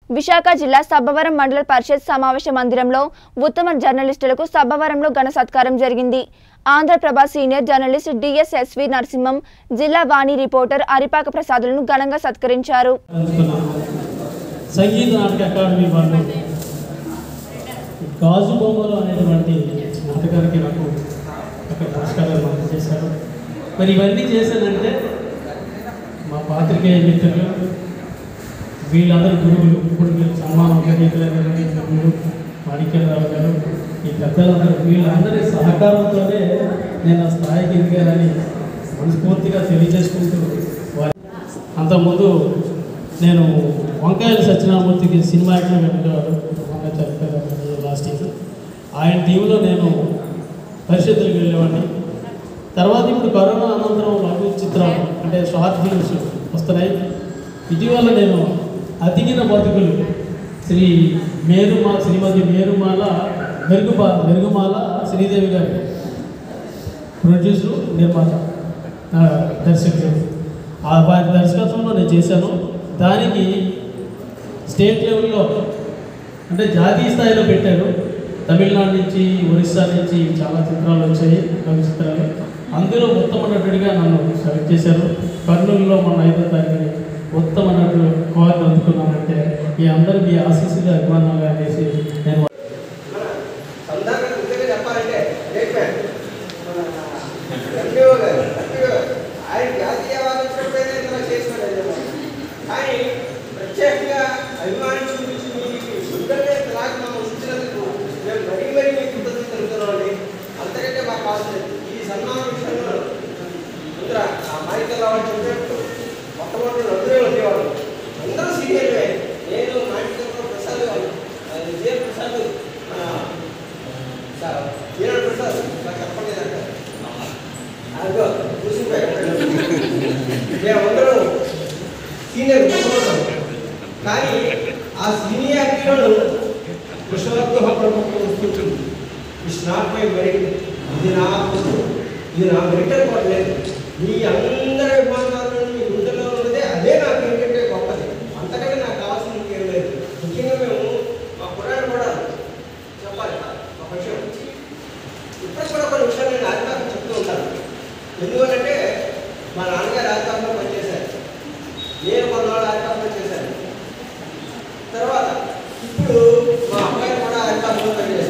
విశాఖ జిల్లా సబ్బవరం మండల పరిషత్ సమావేశ మందిరంలో ఉత్తమ జర్నలిస్టులకు సబ్బవరంలో ఘన సత్కారం జరిగింది Andhraprabha senior journalist DSSV Narasimham Jilla Vani reporter అరిపాక ప్రసాదులను ఘనంగా సత్కరించారు అందుకున్నాను సంగీత నాటక అకాడమీ వాళ్ళు గాజు బొమ్మలు అనేటువంటి నాటకానికి నాకు అక్కడ పురస్కారాలు అందజేశారు మరి ఇవన్నీ చేశానంటే మా పాత్రికేయ మిత్రులు వీళ్ళందరూ గురువులు ఇప్పుడు వీళ్ళు సన్మానం గణితులు గురువులు మాణిక్యరావు గారు ఈ పెద్దలందరూ వీళ్ళందరి సహకారంతోనే నేను ఆ స్థాయికి ఎదిగానని మనస్ఫూర్తిగా తెలియజేసుకుంటూ వారి అంతకుముందు నేను వంకాయల సత్యనారాయణమూర్తికి సినిమా యాక్టర్ వెళ్ళేవారు మొన్న చనిపోయారు లాస్ట్ ఇయర్ ఆయన టీంలో నేను పరిషత్తులకు వెళ్ళేవాడిని తర్వాత ఇప్పుడు కరోనా అనంతరం లఘు చిత్రం అంటే షార్ట్ ఫిల్మ్స్ వస్తున్నాయి ఇటీవల నేను అతికిన బతుకులు శ్రీ మేరుమా శ్రీమతి మేరుమాల మెరుగుమా మెరుగుమాల శ్రీదేవి గారి ప్రొడ్యూసరు నిర్మాత ఆ, దర్శకుడు ఆ వారి దర్శకత్వంలో నేను చేశాను దానికి స్టేట్ లెవెల్లో అంటే జాతీయ స్థాయిలో పెట్టారు తమిళనాడు నుంచి ఒరిస్సా నుంచి చాలా చిత్రాలు వచ్చాయి లఘు చిత్రాలు అందులో ఉత్తమ నటుడిగా నన్ను సెలెక్ట్ చేశారు కర్నూలులో మొన్న ఐదో తారీఖుని ఉత్తమ నటుడు అవార్డు అందుకున్నానంటే మీ అందరూ మీ ఆశీస్సులు అభిమానాలు అనేసి నేను సందర్భం కృతజ్ఞత చెప్పాలంటే గ్రేట్ మ్యాన్ మన ఎంపీఓ గారు ఎంపీఓ గారు ఆయన జాతీయ అవార్డు వచ్చినప్పుడైనా ఇందులో చేసినాడు కానీ ప్రత్యేకంగా అభిమానం చూపించి మీకు సుందరమే లాగా మనం ఉంచినందుకు మేము మరీ మరీ మీకు కృతజ్ఞత తెలుపుతున్నామండి అంతకంటే మాకు అవసరం లేదు. ఈ సన్మానం విషయంలో ముందర ఆ మాణిక్య రావు చెప్పినట్టు మొట్టమొదటి నలుగురే ఉండేవాళ్ళు అందరూ సీనియర్లే నేను మాణిక్యరావు ప్రసాద్ గారు విజయ ప్రసాద్ మన సార్ ఈనాడు ప్రసాద్ నాకు చెప్పలేదు అంటారు అదిగో చూసిపోయారు మేమందరం సీనియర్ ముసలివాళ్ళం. కానీ ఆ సీనియారిటీలో కృష్ణవర్గ ప్రభుత్వం వస్తుంటుంది ఇట్స్ నాట్ మై మెరిట్ ఇది నా పుస్తకం ఇది నా మెరిట్ అనుకోవట్లేదు మీ అందరి అభిమానాలను మీ గుండెల్లో ఉన్నదే అదే నాకు ఏంటంటే గొప్పది అంతకంటే నాకు కావాల్సింది ఇంకేం లేదు ముఖ్యంగా మేము మా పురాణం కూడా చెప్పాలి ఒక విషయం ఇప్పటికి కూడా కొన్ని విషయాలు నేను ఆదివారం చెప్తూ ఉంటాను ఎందువల్లంటే మా నాన్నగారు ఆదివారంలో పనిచేశారు నేను కొన్నాళ్ళు ఆదివారంలో చేశాను తర్వాత ఇప్పుడు మా అబ్బాయి కూడా ఆదివారంలో పనిచేశారు